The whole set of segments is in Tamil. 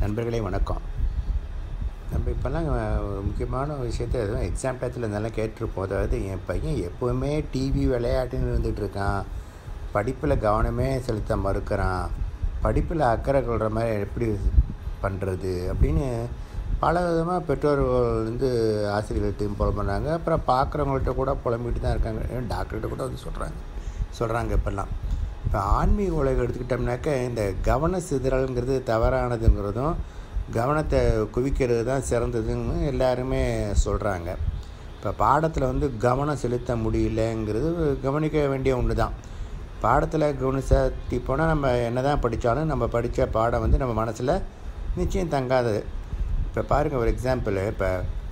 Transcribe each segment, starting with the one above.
நண்பர்களே வணக்கம் நம்ம இப்போல்லாம் ஒரு முக்கியமான விஷயத்த எதுவும் எக்ஸாம் டயத்தில் இருந்தாலும் கேட்டிருப்போம் அதாவது என் பையன் எப்போவுமே டிவி விளையாட்டுன்னு இருந்துகிட்டு இருக்கான் படிப்பில் கவனமே செலுத்த மறுக்கிறான் படிப்பில் அக்கறை கொள்கிற மாதிரி எப்படி பண்ணுறது அப்படின்னு பல விதமாக பெற்றோர்கள் வந்து ஆசிரியர்கள்ட்டையும் புலம்புறாங்க அப்புறம் பார்க்குறவங்கள்ட்ட கூட புலம்பிட்டு தான் இருக்காங்க டாக்டர்கிட்ட கூட வந்து சொல்கிறாங்க சொல்கிறாங்க இப்போல்லாம் இப்போ ஆன்மீக உலகம் எடுத்துக்கிட்டோம்னாக்க இந்த கவன சிதறல்ங்கிறது தவறானதுங்கிறதும் கவனத்தை குவிக்கிறது தான் சிறந்ததுன்னு எல்லாருமே சொல்கிறாங்க இப்போ பாடத்தில் வந்து கவனம் செலுத்த முடியலங்கிறது கவனிக்க வேண்டிய ஒன்று தான் பாடத்தில் கவனம் செலுத்தி போனால் நம்ம என்ன தான் படித்தாலும் நம்ம படித்த பாடம் வந்து நம்ம மனசில் நிச்சயம் தங்காதது இப்போ பாருங்கள் ஒரு எக்ஸாம்பிள் இப்போ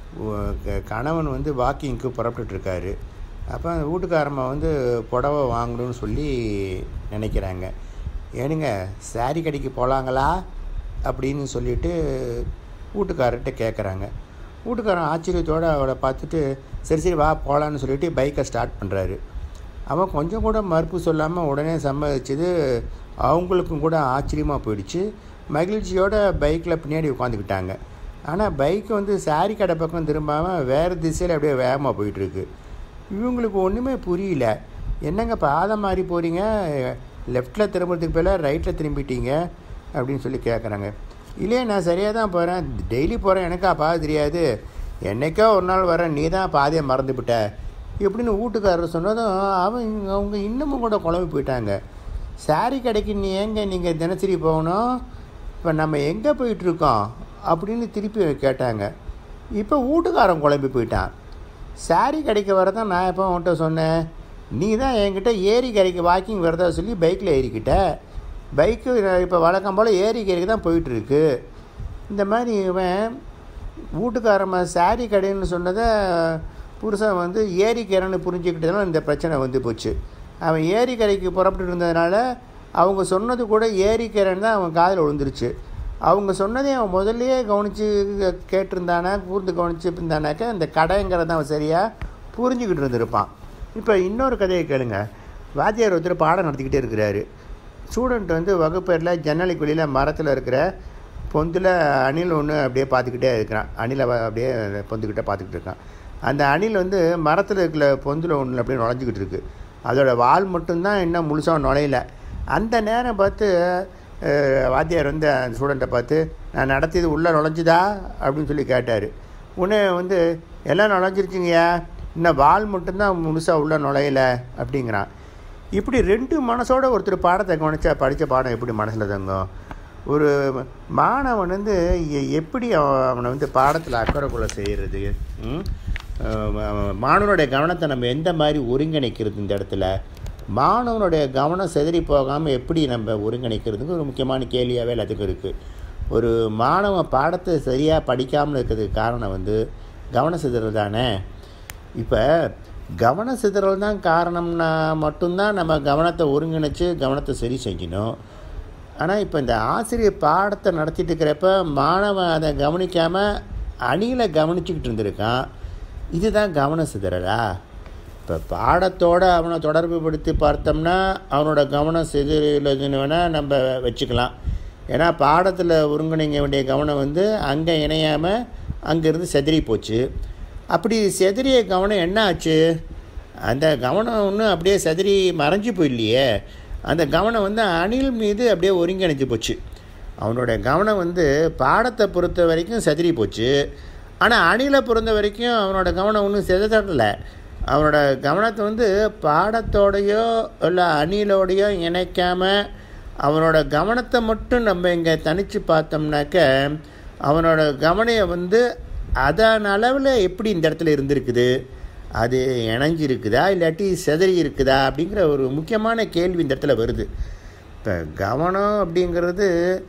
கணவன் வந்து வாக்கிங்க்கு புறப்பட்டுருக்காரு அப்போ அந்த வீட்டுக்காரம்மா வந்து புடவை வாங்கணும்னு சொல்லி நினைக்கிறாங்க ஏனுங்க சாரி கடைக்கு போகலாங்களா அப்படின்னு சொல்லிட்டு வீட்டுக்காரர்கிட்ட கேட்குறாங்க வீட்டுக்காரன் ஆச்சரியத்தோடு அவளை பார்த்துட்டு சரி சரி வா போகலான்னு சொல்லிட்டு பைக்கை ஸ்டார்ட் பண்ணுறாரு அவன் கொஞ்சம் கூட மறுப்பு சொல்லாமல் உடனே சம்மதிச்சது அவங்களுக்கும் கூட ஆச்சரியமாக போயிடுச்சு மகிழ்ச்சியோட பைக்கில் பின்னாடி உட்காந்துக்கிட்டாங்க ஆனால் பைக்கு வந்து சாரி கடை பக்கம் திரும்பாமல் வேறு திசையில் அப்படியே வேகமாக போயிட்டுருக்கு இவங்களுக்கு ஒன்றுமே புரியல என்னங்க பாதம் மாறி போகிறீங்க லெஃப்ட்டில் திரும்புறதுக்கு பதிலாக ரைட்டில் திரும்பிட்டீங்க அப்படின்னு சொல்லி கேட்குறாங்க இல்லையே நான் சரியாக தான் போகிறேன் டெய்லி போகிறேன் எனக்கா பாதை தெரியாது என்னைக்கோ ஒரு நாள் வரேன் நீ தான் பாதையை மறந்துவிட்ட இப்படின்னு வீட்டுக்காரர் சொன்னதும் அவன் அவங்க இன்னமும் கூட குழம்பு போயிட்டாங்க சாரி கடைக்கு நீ எங்கே நீங்கள் தினசரி போகணும் இப்போ நம்ம எங்கே போயிட்டுருக்கோம் அப்படின்னு திருப்பி கேட்டாங்க இப்போ வீட்டுக்காரன் குழம்பி போயிட்டான் சாரி கடைக்கு வரதான் நான் எப்போ உன்கிட்ட சொன்னேன் நீ தான் என்கிட்ட ஏரி கரைக்கு வாக்கிங் வரதா சொல்லி பைக்கில் ஏறிக்கிட்ட பைக்கு இப்போ வழக்கம் போல் ஏரி கரைக்கு தான் போயிட்டுருக்கு இந்த மாதிரி இவன் வீட்டுக்காரம்மா சாரி கடைன்னு சொன்னதை புருஷன் வந்து ஏரிக்கரைன்னு புரிஞ்சுக்கிட்டதுனால இந்த பிரச்சனை வந்து போச்சு அவன் ஏரிக்கரைக்கு புறப்பட்டு இருந்ததுனால அவங்க சொன்னது கூட ஏரிக்கரைன்னு தான் அவன் காதில் விழுந்துருச்சு அவங்க சொன்னதை அவன் முதல்லையே கவனித்து கேட்டிருந்தானா கூர்ந்து கவனிச்சு இருந்தானாக்கா இந்த கடைங்கிறத அவன் சரியாக புரிஞ்சுக்கிட்டு இருந்திருப்பான் இப்போ இன்னொரு கதையை கேளுங்க வாத்தியார் ஒருத்தர் பாடம் நடத்திக்கிட்டே இருக்கிறாரு ஸ்டூடெண்ட் வந்து வகுப்பேரில் ஜன்னலுக்கு வெளியில் மரத்தில் இருக்கிற பொந்தில் அணில் ஒன்று அப்படியே பார்த்துக்கிட்டே இருக்கிறான் அணிலை அப்படியே பொந்துக்கிட்டே பார்த்துக்கிட்டு இருக்கான் அந்த அணில் வந்து மரத்தில் இருக்கிற பொந்தில் ஒன்று அப்படியே நுழைஞ்சிக்கிட்டு இருக்குது அதோட வால் மட்டும்தான் இன்னும் முழுசாக நுழையல அந்த நேரம் பார்த்து வாத்தியார் வந்து அந்த ஸ்டூடெண்ட்டை பார்த்து நான் நடத்தியது உள்ளே நுழைஞ்சுதா அப்படின்னு சொல்லி கேட்டார் உடனே வந்து எல்லாம் நுழைஞ்சிருச்சுங்கய்யா இன்னும் வால் மட்டும்தான் முழுசாக உள்ளே நுழையலை அப்படிங்கிறான் இப்படி ரெண்டு மனசோட ஒருத்தர் பாடத்தை கவனிச்சா படித்த பாடம் எப்படி மனசில் தங்கும் ஒரு மாணவன் வந்து எப்படி அவனை வந்து பாடத்தில் அக்கறைக்குள்ள செய்கிறது மாணவனுடைய கவனத்தை நம்ம எந்த மாதிரி ஒருங்கிணைக்கிறது இந்த இடத்துல மாணவனுடைய கவனம் செதறி போகாமல் எப்படி நம்ம ஒருங்கிணைக்கிறதுக்கு ஒரு முக்கியமான கேள்வியாகவே எல்லாத்துக்கும் இருக்குது ஒரு மாணவன் பாடத்தை சரியாக படிக்காமல் இருக்கிறதுக்கு காரணம் வந்து கவன சிதறல் தானே இப்போ கவன சிதறல் தான் காரணம்னா மட்டும்தான் நம்ம கவனத்தை ஒருங்கிணைச்சு கவனத்தை சரி செஞ்சணும் ஆனால் இப்போ இந்த ஆசிரியர் பாடத்தை நடத்திட்டு இருக்கிறப்ப மாணவன் அதை கவனிக்காமல் அணிகளை கவனிச்சுக்கிட்டு இருந்திருக்கான் இதுதான் கவன சிதறலா இப்போ பாடத்தோடு அவனை தொடர்பு படுத்தி பார்த்தோம்னா அவனோட கவனம் சிதறதுன்னு வேணால் நம்ம வச்சுக்கலாம் ஏன்னா பாடத்தில் ஒருங்கிணைங்க வேண்டிய கவனம் வந்து அங்கே இணையாமல் அங்கேருந்து செதறி போச்சு அப்படி செதறிய கவனம் என்ன ஆச்சு அந்த கவனம் ஒன்றும் அப்படியே செதறி மறைஞ்சு போயில்லையே அந்த கவனம் வந்து அணில் மீது அப்படியே ஒருங்கிணைஞ்சு போச்சு அவனோட கவனம் வந்து பாடத்தை பொறுத்த வரைக்கும் செதறி போச்சு ஆனால் அணிலை பொறுத்த வரைக்கும் அவனோட கவனம் ஒன்றும் செதறலை அவனோட கவனத்தை வந்து பாடத்தோடையோ இல்லை அணிலோடையோ இணைக்காமல் அவனோட கவனத்தை மட்டும் நம்ம இங்கே தனித்து பார்த்தோம்னாக்க அவனோட கவனையை வந்து அதன் அளவில் எப்படி இந்த இடத்துல இருந்திருக்குது அது இணைஞ்சிருக்குதா இல்லாட்டி செதறி இருக்குதா அப்படிங்கிற ஒரு முக்கியமான கேள்வி இந்த இடத்துல வருது இப்போ கவனம் அப்படிங்கிறது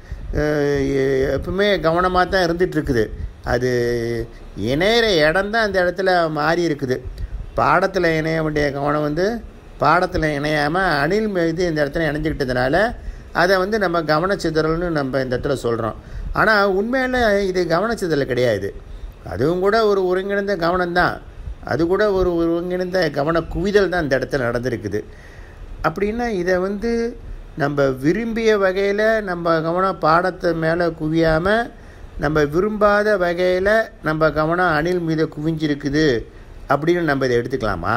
எப்பவுமே கவனமாக தான் இருந்துகிட்ருக்குது அது இணையிற இடம் தான் அந்த இடத்துல மாறி இருக்குது பாடத்தில் இணைய வேண்டிய கவனம் வந்து பாடத்தில் இணையாமல் அணில் மீது இந்த இடத்துல இணைஞ்சிக்கிட்டதுனால அதை வந்து நம்ம கவனச்சிதறல்னு நம்ம இந்த இடத்துல சொல்கிறோம் ஆனால் உண்மையில் இது கவனச்சிதறல் கிடையாது அதுவும் கூட ஒரு ஒருங்கிணைந்த கவனம் தான் அது கூட ஒரு ஒருங்கிணைந்த கவன குவிதல் தான் இந்த இடத்துல நடந்திருக்குது அப்படின்னா இதை வந்து நம்ம விரும்பிய வகையில் நம்ம கவனம் பாடத்தை மேலே குவியாமல் நம்ம விரும்பாத வகையில் நம்ம கவனம் அணில் மீது குவிஞ்சிருக்குது அப்படின்னு நம்ம இதை எடுத்துக்கலாமா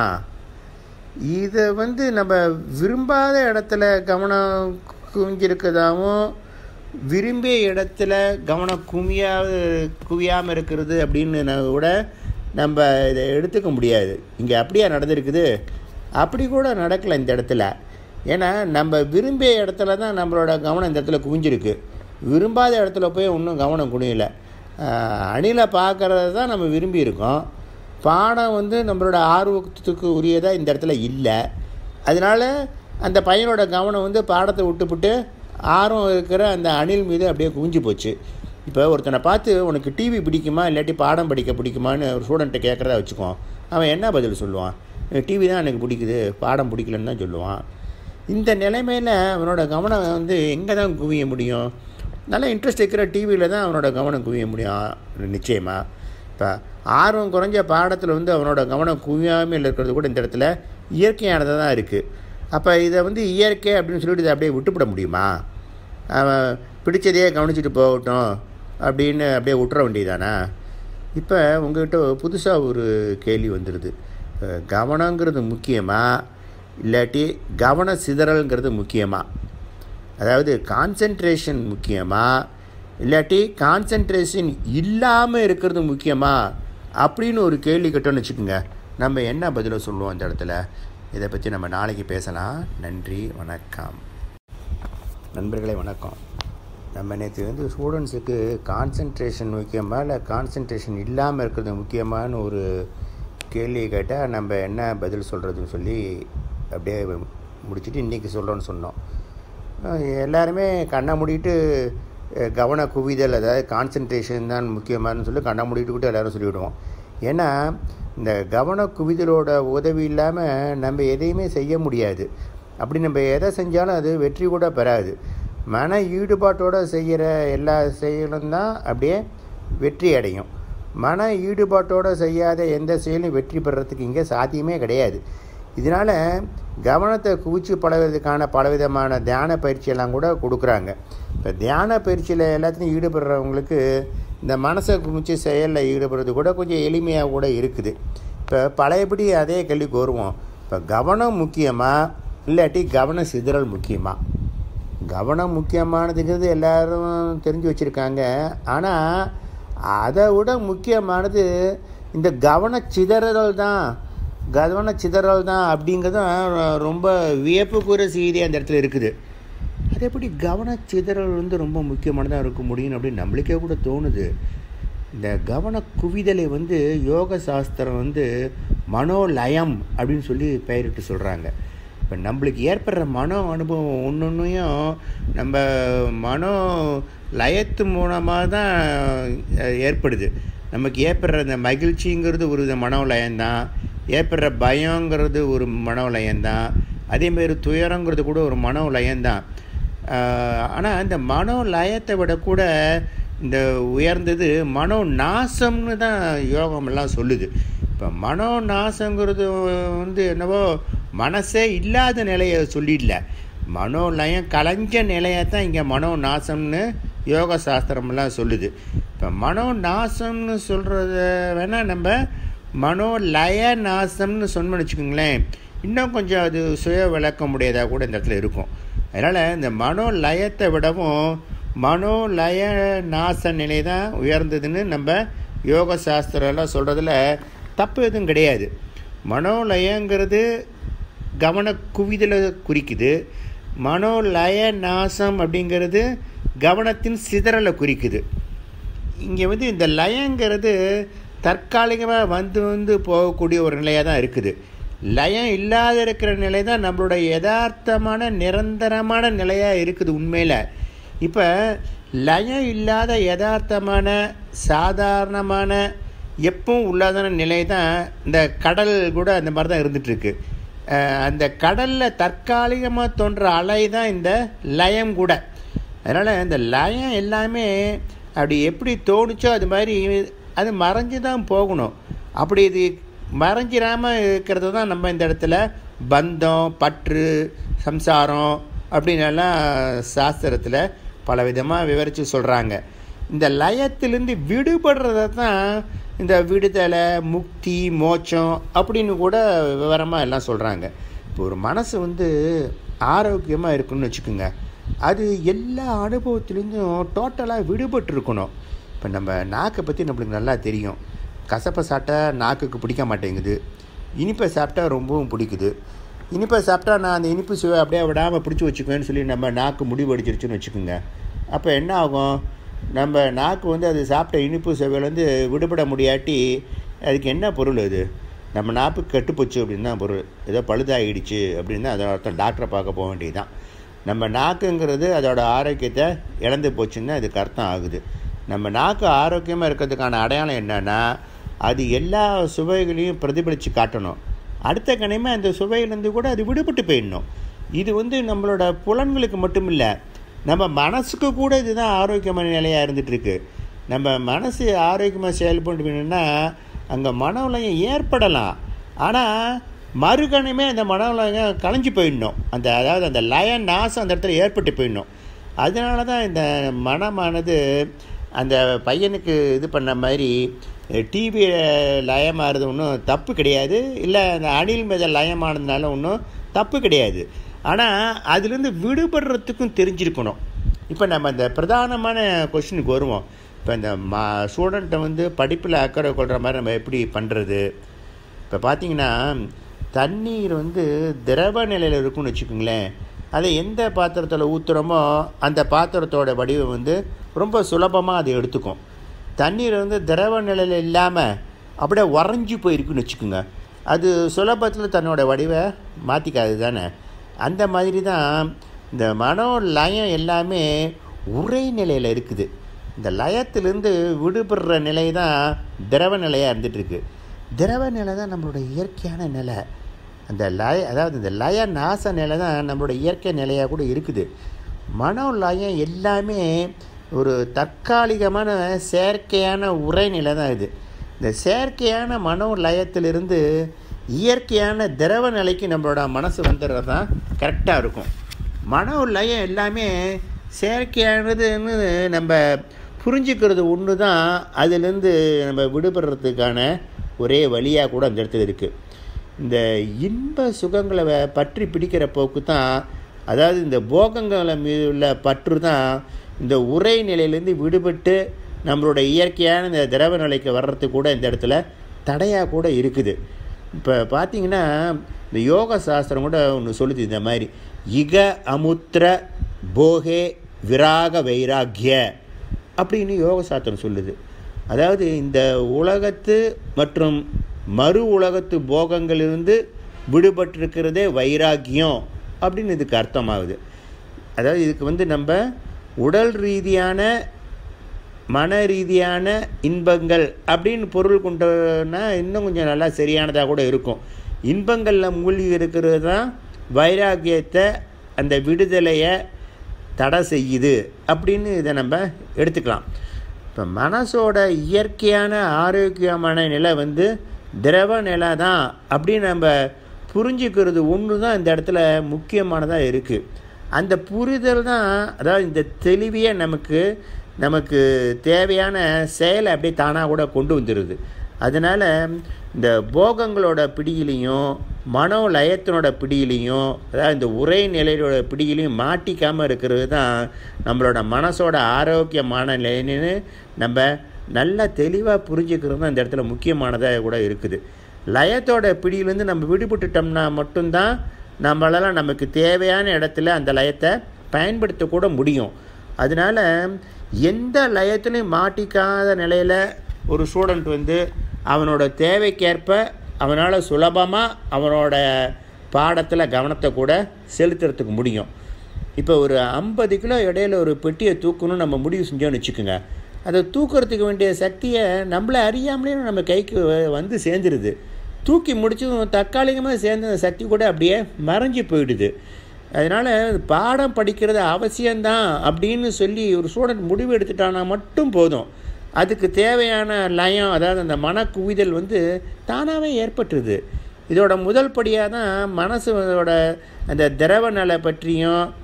இதை வந்து நம்ம விரும்பாத இடத்துல கவனம் குவிஞ்சிருக்கதாகவும் விரும்பிய இடத்துல கவனம் குவியா குவியாமல் இருக்கிறது அப்படின்னு கூட நம்ம இதை எடுத்துக்க முடியாது இங்கே அப்படியா நடந்திருக்குது அப்படி கூட நடக்கலை இந்த இடத்துல ஏன்னா நம்ம விரும்பிய இடத்துல தான் நம்மளோட கவனம் இந்த இடத்துல குவிஞ்சிருக்கு விரும்பாத இடத்துல போய் ஒன்றும் கவனம் குனியலை அணிலை பார்க்குறது தான் நம்ம விரும்பி இருக்கோம் பாடம் வந்து நம்மளோட ஆர்வத்துக்கு உரியதாக இந்த இடத்துல இல்லை அதனால் அந்த பையனோட கவனம் வந்து பாடத்தை விட்டுப்புட்டு ஆர்வம் இருக்கிற அந்த அணில் மீது அப்படியே குவிஞ்சு போச்சு இப்போ ஒருத்தனை பார்த்து உனக்கு டிவி பிடிக்குமா இல்லாட்டி பாடம் படிக்க பிடிக்குமான்னு ஒரு ஸ்டூடெண்ட்டை கேட்குறதா வச்சுக்குவோம் அவன் என்ன பதில் சொல்லுவான் டிவி தான் எனக்கு பிடிக்குது பாடம் பிடிக்கலன்னு தான் சொல்லுவான் இந்த நிலைமையில் அவனோட கவனம் வந்து எங்கே தான் குவிய முடியும் நல்ல இன்ட்ரெஸ்ட் இருக்கிற டிவியில் தான் அவனோட கவனம் குவிய முடியும் நிச்சயமாக இப்போ ஆர்வம் குறைஞ்ச பாடத்தில் வந்து அவனோட கவனம் குவியாமல் இருக்கிறது கூட இந்த இடத்துல இயற்கையானதாக தான் இருக்குது அப்போ இதை வந்து இயற்கை அப்படின்னு சொல்லிட்டு இதை அப்படியே விட்டுவிட முடியுமா அவன் பிடிச்சதையே கவனிச்சுட்டு போகட்டும் அப்படின்னு அப்படியே விட்டுற வேண்டியதானா இப்போ உங்கள்கிட்ட புதுசாக ஒரு கேள்வி வந்துடுது கவனங்கிறது முக்கியமாக இல்லாட்டி கவன சிதறல்ங்கிறது முக்கியமாக அதாவது கான்சன்ட்ரேஷன் முக்கியமாக இல்லாட்டி கான்சன்ட்ரேஷன் இல்லாமல் இருக்கிறது முக்கியமாக அப்படின்னு ஒரு கேள்வி கேட்டோன்னு வச்சுக்கோங்க நம்ம என்ன பதிலை சொல்லுவோம் அந்த இடத்துல இதை பற்றி நம்ம நாளைக்கு பேசலாம் நன்றி வணக்கம் நண்பர்களே வணக்கம் நம்ம நேற்று வந்து ஸ்டூடெண்ட்ஸுக்கு கான்சன்ட்ரேஷன் முக்கியமாக இல்லை கான்சன்ட்ரேஷன் இல்லாமல் இருக்கிறது முக்கியமான ஒரு கேள்வியை கேட்டால் நம்ம என்ன பதில் சொல்கிறதுன்னு சொல்லி அப்படியே முடிச்சுட்டு இன்றைக்கி சொல்கிறோன்னு சொன்னோம் எல்லாருமே கண்ணை மூடிட்டு கவன குவிதல் அதாவது கான்சன்ட்ரேஷன் தான் முக்கியமானு சொல்லி கண்ணை மூடிட்டு கூட எல்லோரும் சொல்லிவிடுவோம் ஏன்னா இந்த கவன குவிதலோட உதவி இல்லாமல் நம்ம எதையுமே செய்ய முடியாது அப்படி நம்ம எதை செஞ்சாலும் அது வெற்றி கூட பெறாது மன ஈடுபாட்டோடு செய்கிற எல்லா செயலும் தான் அப்படியே வெற்றி அடையும் மன ஈடுபாட்டோடு செய்யாத எந்த செயலும் வெற்றி பெறத்துக்கு இங்கே சாத்தியமே கிடையாது இதனால் கவனத்தை குவிச்சு பழகிறதுக்கான பலவிதமான தியான பயிற்சியெல்லாம் கூட கொடுக்குறாங்க இப்போ தியான பயிற்சியில் எல்லாத்தையும் ஈடுபடுறவங்களுக்கு இந்த மனசை குமிச்சு செயலில் ஈடுபடுறது கூட கொஞ்சம் எளிமையாக கூட இருக்குது இப்போ பழையபடி அதே கேள்விக்கு வருவோம் இப்போ கவனம் முக்கியமாக இல்லாட்டி கவன சிதறல் முக்கியமாக கவனம் முக்கியமானதுங்கிறது எல்லோரும் தெரிஞ்சு வச்சுருக்காங்க ஆனால் அதை விட முக்கியமானது இந்த கவன சிதறல் தான் கவன சிதறல் தான் அப்படிங்கிறது ரொம்ப வியப்புக்குரிய செய்தி அந்த இடத்துல இருக்குது அது எப்படி கவன சிதறல் வந்து ரொம்ப முக்கியமானதாக இருக்க முடியும் அப்படின்னு நம்மளுக்கே கூட தோணுது இந்த கவன குவிதலை வந்து யோக சாஸ்திரம் வந்து மனோலயம் அப்படின்னு சொல்லி பெயரிட்டு சொல்கிறாங்க இப்போ நம்மளுக்கு ஏற்படுற மனோ அனுபவம் ஒன்று ஒன்றையும் நம்ம மனோ லயத்து மூலமாக தான் ஏற்படுது நமக்கு ஏற்படுற இந்த மகிழ்ச்சிங்கிறது ஒரு மனோலயம்தான் ஏற்படுற பயங்கிறது ஒரு மனோலயம்தான் அதேமாரி துயரங்கிறது கூட ஒரு மனோலயம்தான் ஆனால் இந்த மனோலயத்தை விட கூட இந்த உயர்ந்தது மனோ நாசம்னு தான் யோகமெல்லாம் சொல்லுது இப்போ மனோ நாசங்கிறது வந்து என்னவோ மனசே இல்லாத நிலையை சொல்லிடல மனோலயம் கலைஞ்ச நிலையை தான் இங்கே மனோ நாசம்னு யோக சாஸ்திரமெல்லாம் சொல்லுது இப்போ மனோ நாசம்னு சொல்கிறத வேணால் நம்ம மனோலய நாசம்னு சொன்னோம்னு வச்சுக்கோங்களேன் இன்னும் கொஞ்சம் அது சுய விளக்க முடியாதாக கூட இந்த இடத்துல இருக்கும் அதனால் இந்த மனோலயத்தை விடவும் மனோலய நாச நிலை தான் உயர்ந்ததுன்னு நம்ம யோக சாஸ்திரம்லாம் சொல்கிறதுல தப்பு எதுவும் கிடையாது மனோலயங்கிறது கவன குவிதலை குறிக்குது மனோலய நாசம் அப்படிங்கிறது கவனத்தின் சிதறலை குறிக்குது இங்கே வந்து இந்த லயங்கிறது தற்காலிகமாக வந்து வந்து போகக்கூடிய ஒரு நிலையாக தான் இருக்குது லயம் இல்லாத இருக்கிற நிலை தான் நம்மளோட யதார்த்தமான நிரந்தரமான நிலையாக இருக்குது உண்மையில் இப்போ லயம் இல்லாத யதார்த்தமான சாதாரணமான எப்பவும் உள்ளாதான நிலை தான் இந்த கடல் கூட அந்த மாதிரி தான் இருந்துகிட்ருக்கு அந்த கடலில் தற்காலிகமாக தோன்ற அலை தான் இந்த லயம் கூட அதனால் இந்த லயம் எல்லாமே அப்படி எப்படி தோணுச்சோ அது மாதிரி அது மறைஞ்சு தான் போகணும் அப்படி இது மறைஞ்சிடாமல் இருக்கிறது தான் நம்ம இந்த இடத்துல பந்தம் பற்று சம்சாரம் அப்படின்னெல்லாம் சாஸ்திரத்தில் பல விதமாக விவரித்து சொல்கிறாங்க இந்த லயத்திலேருந்து விடுபடுறத தான் இந்த விடுதலை முக்தி மோட்சம் அப்படின்னு கூட விவரமாக எல்லாம் சொல்கிறாங்க இப்போ ஒரு மனசு வந்து ஆரோக்கியமாக இருக்குன்னு வச்சுக்கோங்க அது எல்லா அனுபவத்துலேருந்தும் டோட்டலாக விடுபட்டு இருக்கணும் இப்போ நம்ம நாக்கை பற்றி நம்மளுக்கு நல்லா தெரியும் கசப்பை சாப்பிட்டா நாக்குக்கு பிடிக்க மாட்டேங்குது இனிப்பை சாப்பிட்டா ரொம்பவும் பிடிக்குது இனிப்பை சாப்பிட்டா நான் அந்த இனிப்பு சுவை அப்படியே விடாமல் பிடிச்சி வச்சுக்குவேன்னு சொல்லி நம்ம நாக்கு முடிவடிச்சிருச்சுன்னு வச்சுக்கோங்க அப்போ என்ன ஆகும் நம்ம நாக்கு வந்து அது சாப்பிட்ட இனிப்பு சுவையிலேருந்து விடுபட முடியாட்டி அதுக்கு என்ன பொருள் அது நம்ம நாப்பு கெட்டுப்போச்சு அப்படின்னு தான் பொருள் ஏதோ பழுதாகிடுச்சு அப்படின்னு தான் அதோட அர்த்தம் டாக்டரை பார்க்க போக வேண்டியதுதான் நம்ம நாக்குங்கிறது அதோட ஆரோக்கியத்தை இழந்து போச்சுன்னு அதுக்கு அர்த்தம் ஆகுது நம்ம நாக்கு ஆரோக்கியமாக இருக்கிறதுக்கான அடையாளம் என்னென்னா அது எல்லா சுவைகளையும் பிரதிபலித்து காட்டணும் அடுத்த கணமே அந்த சுவையிலேருந்து கூட அது விடுபட்டு போயிடணும் இது வந்து நம்மளோட புலன்களுக்கு மட்டும் இல்லை நம்ம மனசுக்கு கூட இதுதான் ஆரோக்கியமான நிலையாக இருந்துகிட்ருக்கு நம்ம மனசு ஆரோக்கியமாக செயல்பட்டு வேணும்னா அங்கே மன உலகம் ஏற்படலாம் ஆனால் மறுகணமே அந்த மன உலகம் கலைஞ்சு போயிடணும் அந்த அதாவது அந்த லய நாசம் அந்த இடத்துல ஏற்பட்டு போயிடணும் அதனால தான் இந்த மனமானது அந்த பையனுக்கு இது பண்ண மாதிரி டிவி லயமாகிறது ஒன்றும் தப்பு கிடையாது இல்லை அந்த அணில் மீத லயமானதுனால ஒன்றும் தப்பு கிடையாது ஆனால் அதுலேருந்து விடுபடுறதுக்கும் தெரிஞ்சிருக்கணும் இப்போ நம்ம இந்த பிரதானமான கொஷினுக்கு வருவோம் இப்போ இந்த மா ஸ்டூடெண்ட்டை வந்து படிப்பில் அக்கறை கொள்கிற மாதிரி நம்ம எப்படி பண்ணுறது இப்போ பார்த்தீங்கன்னா தண்ணீர் வந்து திரவ நிலையில் இருக்குன்னு வச்சுக்கோங்களேன் அதை எந்த பாத்திரத்தில் ஊற்றுறோமோ அந்த பாத்திரத்தோட வடிவம் வந்து ரொம்ப சுலபமாக அதை எடுத்துக்கும் தண்ணீர் வந்து திரவ நிலையில் இல்லாமல் அப்படியே உறைஞ்சி போயிருக்குன்னு வச்சுக்கோங்க அது சுலபத்தில் தன்னோட வடிவை மாற்றிக்காது தானே அந்த மாதிரி தான் இந்த மனோ லயம் எல்லாமே உரை நிலையில் இருக்குது இந்த லயத்திலேருந்து விடுபடுற நிலை தான் திரவ நிலையாக இருந்துகிட்ருக்கு திரவ நிலை தான் நம்மளோட இயற்கையான நிலை அந்த லய அதாவது இந்த லய நாச நிலை தான் நம்மளோட இயற்கை நிலையாக கூட இருக்குது மனோ லயம் எல்லாமே ஒரு தற்காலிகமான செயற்கையான உரை நிலை தான் இது இந்த செயற்கையான மனோ லயத்திலிருந்து இயற்கையான திரவ நிலைக்கு நம்மளோட மனசு வந்துடுறது தான் கரெக்டாக இருக்கும் மனோ லயம் எல்லாமே செயற்கையானதுன்னு நம்ம புரிஞ்சுக்கிறது ஒன்று தான் அதுலேருந்து நம்ம விடுபடுறதுக்கான ஒரே வழியாக கூட அந்த இடத்துல இருக்குது இந்த இன்ப சுகங்களை பற்றி பிடிக்கிற போக்கு தான் அதாவது இந்த போகங்களை மீது உள்ள பற்று தான் இந்த உரை நிலையிலேருந்து விடுபட்டு நம்மளோட இயற்கையான இந்த திரவ நிலைக்கு வர்றதுக்கு கூட இந்த இடத்துல தடையாக கூட இருக்குது இப்போ பார்த்தீங்கன்னா இந்த யோக சாஸ்திரம் கூட ஒன்று சொல்லுது இந்த மாதிரி இக அமுத்திர போகே விராக வைராக்கிய அப்படின்னு யோக சாஸ்திரம் சொல்லுது அதாவது இந்த உலகத்து மற்றும் மறு உலகத்து போகங்களிலிருந்து விடுபட்டிருக்கிறதே வைராக்கியம் அப்படின்னு இதுக்கு அர்த்தமாகுது அதாவது இதுக்கு வந்து நம்ம உடல் ரீதியான மன ரீதியான இன்பங்கள் அப்படின்னு பொருள் கொண்டோன்னா இன்னும் கொஞ்சம் நல்லா சரியானதாக கூட இருக்கும் இன்பங்களில் மூழ்கி இருக்கிறது தான் வைராக்கியத்தை அந்த விடுதலையை தடை செய்யுது அப்படின்னு இதை நம்ம எடுத்துக்கலாம் இப்போ மனசோட இயற்கையான ஆரோக்கியமான நிலை வந்து திரவ நிலை தான் அப்படின்னு நம்ம புரிஞ்சுக்கிறது ஒன்று தான் இந்த இடத்துல முக்கியமானதாக இருக்குது அந்த புரிதல் தான் அதாவது இந்த தெளிவையே நமக்கு நமக்கு தேவையான செயலை அப்படியே தானாக கூட கொண்டு வந்துடுது அதனால் இந்த போகங்களோட பிடியிலையும் மனோ லயத்தினோட பிடியிலையும் அதாவது இந்த உரை நிலையோட பிடியிலையும் மாட்டிக்காமல் இருக்கிறது தான் நம்மளோட மனசோட ஆரோக்கியமான நிலைன்னு நம்ம நல்லா தெளிவாக புரிஞ்சுக்கிறது தான் இந்த இடத்துல முக்கியமானதாக கூட இருக்குது லயத்தோட பிடியிலேருந்து நம்ம விடுபட்டுட்டோம்னா மட்டும்தான் நம்மளால் நமக்கு தேவையான இடத்துல அந்த லயத்தை பயன்படுத்தக்கூட முடியும் அதனால் எந்த லயத்துலையும் மாட்டிக்காத நிலையில் ஒரு ஸ்டூடெண்ட் வந்து அவனோட தேவைக்கேற்ப அவனால் சுலபமாக அவனோட பாடத்தில் கவனத்தை கூட செலுத்துறதுக்கு முடியும் இப்போ ஒரு ஐம்பது கிலோ இடையில ஒரு பெட்டியை தூக்கணும்னு நம்ம முடிவு செஞ்சோன்னு வச்சுக்கோங்க அதை தூக்கிறதுக்கு வேண்டிய சக்தியை நம்மளை அறியாமலே நம்ம கைக்கு வந்து சேர்ந்துருது தூக்கி முடிச்சதும் தற்காலிகமாக சேர்ந்த அந்த சக்தி கூட அப்படியே மறைஞ்சு போயிடுது அதனால் பாடம் படிக்கிறது அவசியம்தான் அப்படின்னு சொல்லி ஒரு ஸ்டூடெண்ட் முடிவு எடுத்துட்டானா மட்டும் போதும் அதுக்கு தேவையான லயம் அதாவது அந்த மன குவிதல் வந்து தானாகவே ஏற்பட்டுருது இதோட முதல் படியாக தான் மனசோட அந்த திரவ நிலை பற்றியும்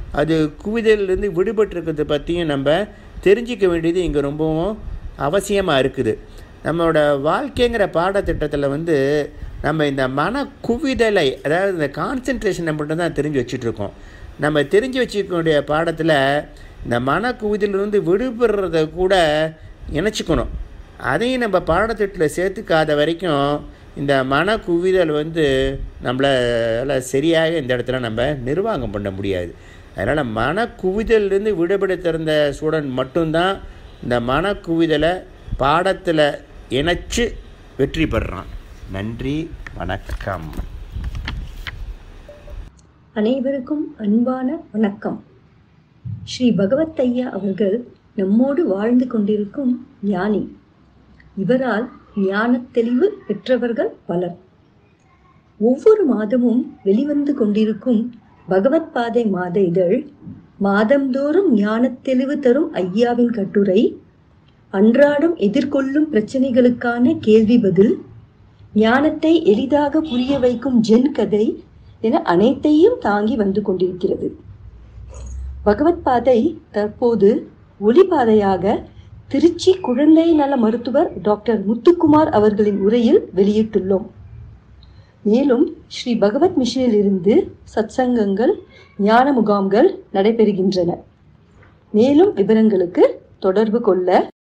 அது குவிதலிருந்து விடுபட்டிருக்கிறத பற்றியும் நம்ம தெரிஞ்சிக்க வேண்டியது இங்கே ரொம்பவும் அவசியமாக இருக்குது நம்மளோட வாழ்க்கைங்கிற பாடத்திட்டத்தில் வந்து நம்ம இந்த மன குவிதலை அதாவது இந்த கான்சென்ட்ரேஷனை மட்டும் தான் தெரிஞ்சு வச்சுட்ருக்கோம் நம்ம தெரிஞ்சு வச்சுக்கக்கூடிய பாடத்தில் இந்த மன குவிதலிருந்து விடுபடுறத கூட இணைச்சிக்கணும் அதையும் நம்ம பாடத்திட்டத்தில் சேர்த்துக்காத வரைக்கும் இந்த மன குவிதல் வந்து நம்மளால் சரியாக இந்த இடத்துல நம்ம நிர்வாகம் பண்ண முடியாது அதனால் மன குவிதலிருந்து விடுபட திறந்த ஸ்டூடெண்ட் மட்டும்தான் இந்த மன குவிதலை பாடத்தில் இணைச்சு வெற்றி பெறுறான் நன்றி வணக்கம் அனைவருக்கும் அன்பான வணக்கம் ஸ்ரீ பகவத் ஐயா அவர்கள் நம்மோடு வாழ்ந்து கொண்டிருக்கும் ஞானி இவரால் ஞானத் தெளிவு பெற்றவர்கள் பலர் ஒவ்வொரு மாதமும் வெளிவந்து கொண்டிருக்கும் பகவத் பாதை மாத இதழ் மாதந்தோறும் ஞானத் தெளிவு தரும் ஐயாவின் கட்டுரை அன்றாடம் எதிர்கொள்ளும் பிரச்சனைகளுக்கான கேள்வி பதில் ஞானத்தை எளிதாக புரிய வைக்கும் ஜென் கதை என அனைத்தையும் தாங்கி வந்து கொண்டிருக்கிறது பகவத் பாதை தற்போது ஒளிபாதையாக திருச்சி குழந்தை நல மருத்துவர் டாக்டர் முத்துக்குமார் அவர்களின் உரையில் வெளியிட்டுள்ளோம் மேலும் ஸ்ரீ பகவத் மிஷனில் இருந்து சத்சங்கங்கள் ஞான முகாம்கள் நடைபெறுகின்றன மேலும் விவரங்களுக்கு தொடர்பு கொள்ள